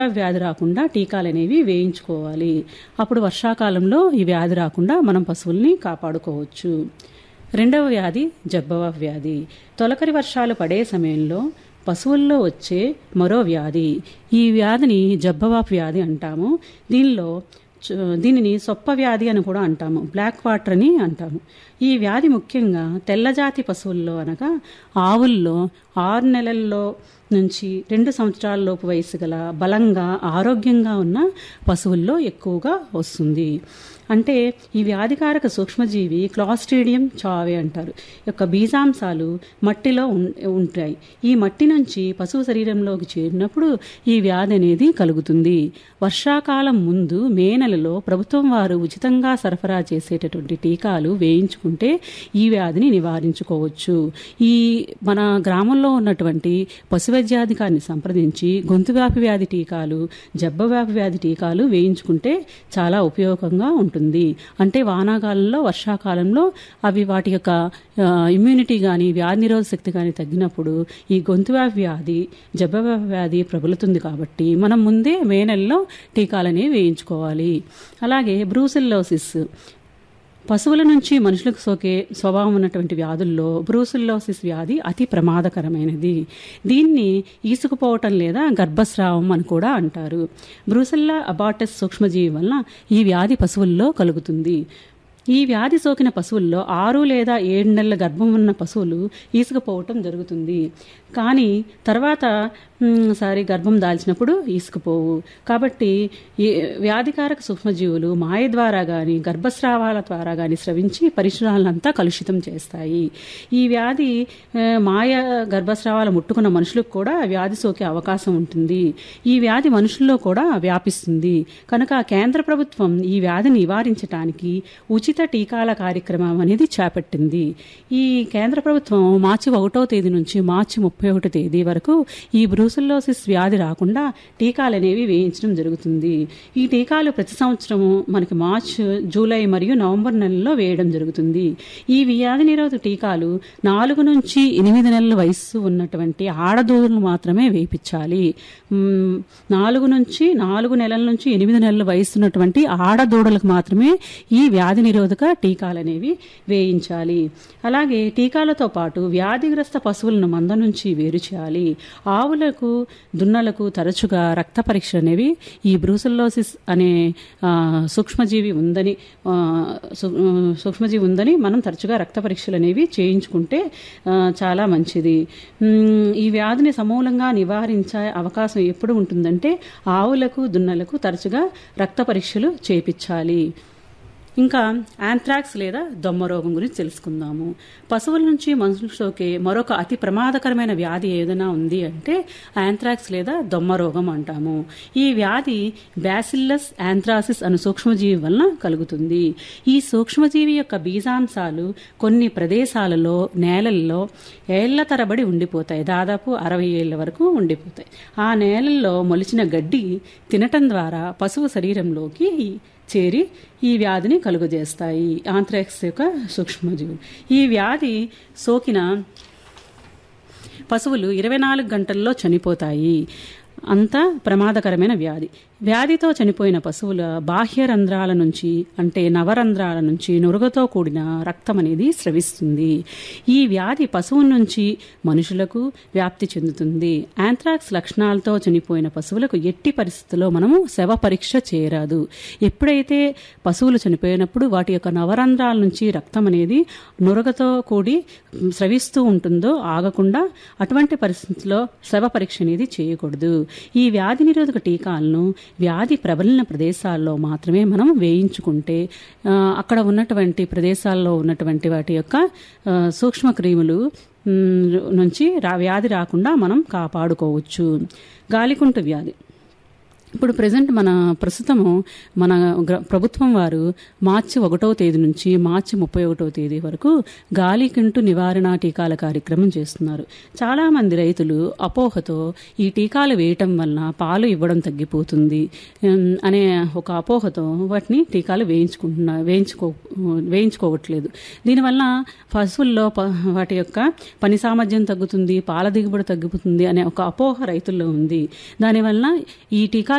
వ్యాధి రాకుండా టీకాలు అనేవి వేయించుకోవాలి అప్పుడు వర్షాకాలంలో ఈ వ్యాధి రాకుండా మనం పశువుల్ని కాపాడుకోవచ్చు రెండవ వ్యాధి జబ్బవ వ్యాధి తొలకరి వర్షాలు పడే సమయంలో పశువుల్లో వచ్చే మరో వ్యాధి ఈ వ్యాధిని జబ్బవాప్ వ్యాధి అంటాము దీనిలో చ- దీనిని సొప్ప వ్యాధి అని కూడా అంటాము బ్లాక్ వాటర్ అని అంటాము ఈ వ్యాధి ముఖ్యంగా తెల్లజాతి పశువుల్లో అనగా ఆవుల్లో ఆరు నెలల్లో నుంచి రెండు సంవత్సరాల లోపు వయసు గల బలంగా ఆరోగ్యంగా ఉన్న పశువుల్లో ఎక్కువగా వస్తుంది అంటే ఈ వ్యాధికారక సూక్ష్మజీవి క్లాస్ట్రీడియం చావే అంటారు ఈ యొక్క బీజాంశాలు మట్టిలో ఉం- ఉంటాయి ఈ మట్టి నుంచి పశువు శరీరంలోకి చేరినప్పుడు ఈ వ్యాధి అనేది కలుగుతుంది వర్షాకాలం ముందు మే నెలలో ప్రభుత్వం వారు ఉచితంగా సరఫరా చేసేటటువంటి టీకాలు వేయించుకుంటే ఈ వ్యాధిని నివారించుకోవచ్చు ఈ మన గ్రామంలో ఉన్నటువంటి పశు వైద్యాధికారిని సంప్రదించి గొంతు వ్యాపి వ్యాధి టీకాలు జబ్బ వ్యాపి వ్యాధి టీకాలు వేయించుకుంటే చాలా ఉపయోగంగా ఉంటుంది అంటే వానాకాలంలో వర్షాకాలంలో అవి వాటి యొక్క ఆ, ఇమ్యూనిటీ కానీ వ్యాధి నిరోధక శక్తి కానీ తగ్గినప్పుడు ఈ గొంతు వ్యాపి వ్యాధి జబ్బ వ్యాపి వ్యాధి ప్రబలుతుంది కాబట్టి మనం ముందే మే నెలలో టీకాలనే వేయించుకోవాలి అలాగే బ్రూసిల్లోసిస్ పశువుల నుంచి మనుషులకు సోకే స్వభావం ఉన్నటువంటి వ్యాధుల్లో బ్రూసిల్లోసిస్ వ్యాధి అతి ప్రమాదకరమైనది దీన్ని ఈసుకుపోవటం లేదా గర్భస్రావం అని కూడా అంటారు బ్రూసిల్లా అబాటస్ సూక్ష్మజీవి వలన ఈ వ్యాధి పశువుల్లో కలుగుతుంది ఈ వ్యాధి సోకిన పశువుల్లో ఆరు లేదా ఏడు నెలల గర్భం ఉన్న పశువులు ఈసుకుపోవటం జరుగుతుంది కానీ తర్వాత మ్, సారి గర్భం దాల్చినప్పుడు ఈసుకుపోవు కాబట్టి ఈ వ్యాధికారక సూక్ష్మజీవులు మాయ ద్వారా కానీ గర్భస్రావాల ద్వారా కానీ స్రవించి పరిసరాలంతా కలుషితం చేస్తాయి ఈ వ్యాధి ఆ, మాయ గర్భస్రావాలు ముట్టుకున్న మనుషులకు కూడా వ్యాధి సోకే అవకాశం ఉంటుంది ఈ వ్యాధి మనుషుల్లో కూడా వ్యాపిస్తుంది కనుక కేంద్ర ప్రభుత్వం ఈ వ్యాధిని నివారించడానికి ఉచిత టీకాల కార్యక్రమం అనేది చేపట్టింది ఈ కేంద్ర ప్రభుత్వం మార్చి ఒకటో తేదీ నుంచి మార్చి ముప్పై ఒకటో తేదీ వరకు ఈ బ్రూసిల్లోసిస్ వ్యాధి రాకుండా టీకాలు అనేవి వేయించడం జరుగుతుంది ఈ టీకాలు ప్రతి సంవత్సరము మనకి మార్చ్ జూలై మరియు నవంబర్ నెలలో వేయడం జరుగుతుంది ఈ వ్యాధి నిరోధక టీకాలు నాలుగు నుంచి ఎనిమిది నెలల వయస్సు ఉన్నటువంటి ఆడదూడలు మాత్రమే వేయించాలి మ్, నాలుగు నుంచి నాలుగు నెలల నుంచి ఎనిమిది నెలల వయస్సు ఉన్నటువంటి ఆడదూడలకు మాత్రమే ఈ వ్యాధి నిరోధక టీకాలు అనేవి వేయించాలి అలాగే టీకాలతో పాటు వ్యాధిగ్రస్త పశువులను మంద నుంచి వేరు చేయాలి ఆవులకు దున్నలకు తరచుగా రక్త పరీక్షలు అనేవి ఈ బ్రూసల్లోసిస్ అనే ఆ, సూక్ష్మజీవి ఉందని ఆ, సు- ఆ, సూక్ష్మజీవి ఉందని మనం తరచుగా రక్త పరీక్షలు అనేవి చేయించుకుంటే ఆ, చాలా మంచిది మ్, ఈ వ్యాధిని సమూలంగా నివారించే అవకాశం ఎప్పుడు ఉంటుందంటే ఆవులకు దున్నలకు తరచుగా రక్త పరీక్షలు చేపించాలి ఇంకా యాంథ్రాక్స్ లేదా దొమ్మ రోగం గురించి తెలుసుకుందాము పశువుల నుంచి మనుషులకు సోకే మరొక అతి ప్రమాదకరమైన వ్యాధి ఏదైనా ఉంది అంటే యాంథ్రాక్స్ లేదా దొమ్మ రోగం అంటాము ఈ వ్యాధి బ్యాసిల్లస్ యాంథ్రాసిస్ అను సూక్ష్మజీవి వలన కలుగుతుంది ఈ సూక్ష్మజీవి యొక్క బీజాంశాలు కొన్ని ప్రదేశాలలో నేలల్లో ఏళ్ల తరబడి ఉండిపోతాయి దాదాపు అరవై ఏళ్ల వరకు ఉండిపోతాయి ఆ నేలల్లో మొలిచిన గడ్డి తినటం ద్వారా పశువు శరీరంలోకి చేరి ఈ వ్యాధిని కలుగజేస్తాయి ఆంథ్రాక్స్ యొక్క సూక్ష్మజీవులు ఈ వ్యాధి సోకిన పశువులు ఇరవై నాలుగు గంటల్లో చనిపోతాయి అంత ప్రమాదకరమైన వ్యాధి వ్యాధితో చనిపోయిన పశువుల బాహ్య రంధ్రాల నుంచి అంటే నవరంధ్రాల నుంచి నురుగతో కూడిన రక్తం అనేది స్రవిస్తుంది ఈ వ్యాధి పశువు నుంచి మనుషులకు వ్యాప్తి చెందుతుంది యాంథ్రాక్స్ లక్షణాలతో చనిపోయిన పశువులకు ఎట్టి పరిస్థితుల్లో మనము శవ పరీక్ష చేయరాదు ఎప్పుడైతే పశువులు చనిపోయినప్పుడు వాటి యొక్క నవరంధ్రాల నుంచి రక్తం అనేది నురగతో కూడి స్రవిస్తూ ఉంటుందో ఆగకుండా అటువంటి పరిస్థితుల్లో శవ పరీక్ష అనేది చేయకూడదు ఈ వ్యాధి నిరోధక టీకాలను వ్యాధి ప్రబలిన ప్రదేశాల్లో మాత్రమే మనం వేయించుకుంటే ఆ, అక్కడ ఉన్నటువంటి ప్రదేశాల్లో ఉన్నటువంటి వాటి యొక్క ఆ, సూక్ష్మ క్రిములు మ్, నుంచి రా వ్యాధి రాకుండా మనం కాపాడుకోవచ్చు గాలికుంటు వ్యాధి ఇప్పుడు ప్రజెంట్ మన ప్రస్తుతము మన గ్ర- ప్రభుత్వం వారు మార్చి ఒకటవ తేదీ నుంచి మార్చి ముప్పై ఒకటవ తేదీ వరకు గాలికంటు నివారణ టీకాల కార్యక్రమం చేస్తున్నారు చాలా మంది రైతులు అపోహతో ఈ టీకాలు వేయటం వలన పాలు ఇవ్వడం తగ్గిపోతుంది ఉమ్, అనే ఒక అపోహతో వాటిని టీకాలు వేయించుకుంటున్నా వేయించుకో వేయించుకోవట్లేదు దీనివల్ల పశువుల్లో ప- వాటి యొక్క పని సామర్థ్యం తగ్గుతుంది పాల దిగుబడి తగ్గిపోతుంది అనే ఒక అపోహ రైతుల్లో ఉంది దానివల్ల ఈ టీకాలు